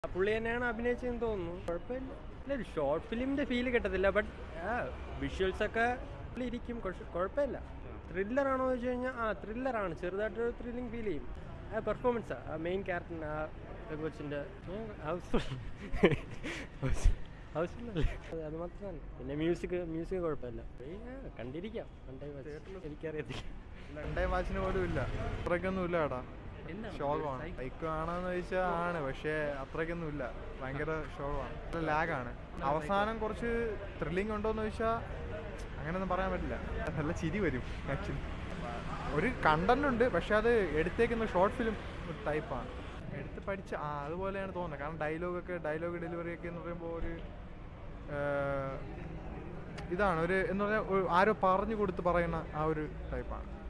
പുള്ളി തന്നെയാണ് അഭിനയിച്ചതെന്ന് തോന്നുന്നു കുഴപ്പമില്ല ഇല്ല ഒരു ഷോർട്ട് ഫിലിമിന്റെ ഫീല് കിട്ടത്തില്ല ബട്ട് വിഷ്വൽസ് ഒക്കെ പുള്ളി ഇരിക്കും കുറച്ച് കുഴപ്പമില്ല ത്രില്ലർ ആണോ എന്ന് വെച്ച് കഴിഞ്ഞാൽ ആ ത്രില്ലറാണ് ചെറുതായിട്ടൊരു ത്രില്ലിംഗ് ഫീൽ ചെയ്യും ആ പെർഫോമൻസാ ആ മെയിൻ ക്യാരക്ടറിന് ആ കൊച്ചിൻ്റെ ഹൗസ്ഫുൾ ഹൗസ്ഫുള്ളല്ലേ അത് മാത്രമല്ല പിന്നെ മ്യൂസിക് മ്യൂസിക് കുഴപ്പമില്ല ഈ, ആ, കണ്ടിരിക്കാം കണ്ടേ എനിക്കറിയത്തില്ല രണ്ടേ വാച്ചിന് പോലും ഇല്ല അത്രയ്ക്കൊന്നും ഇല്ല ഏട്ടാ ശോകമാണ് ബൈക്ക് ആണോന്ന് ചോദിച്ചാൽ ആണ് പക്ഷേ അത്രയ്ക്കൊന്നും ഇല്ല ഭയങ്കര ശോകമാണ് ലാഗാണ് അവസാനം കുറച്ച് ത്രില്ലിംഗ് ഉണ്ടോന്ന് ചോദിച്ചാൽ അങ്ങനെയൊന്നും പറയാൻ പറ്റില്ല നല്ല ചിരി വരും ആക്ച്വലി ഒരു കണ്ടന്റ് ഉണ്ട് പക്ഷെ അത് എടുത്തേക്കുന്ന ഷോർട്ട് ഫിലിം ടൈപ്പാണ് എടുത്ത് പഠിച്ച ആ അതുപോലെയാണ് തോന്നുന്നത് കാരണം ഡയലോഗൊക്കെ ഡയലോഗ് ഡെലിവറി ഒക്കെ എന്ന് പറയുമ്പോൾ ഒരു ഏർ, ഇതാണ് ഒരു എന്ന് പറഞ്ഞാൽ ഒരു ആരോ പറഞ്ഞു കൊടുത്ത് പറയുന്ന ആ ഒരു ടൈപ്പാണ്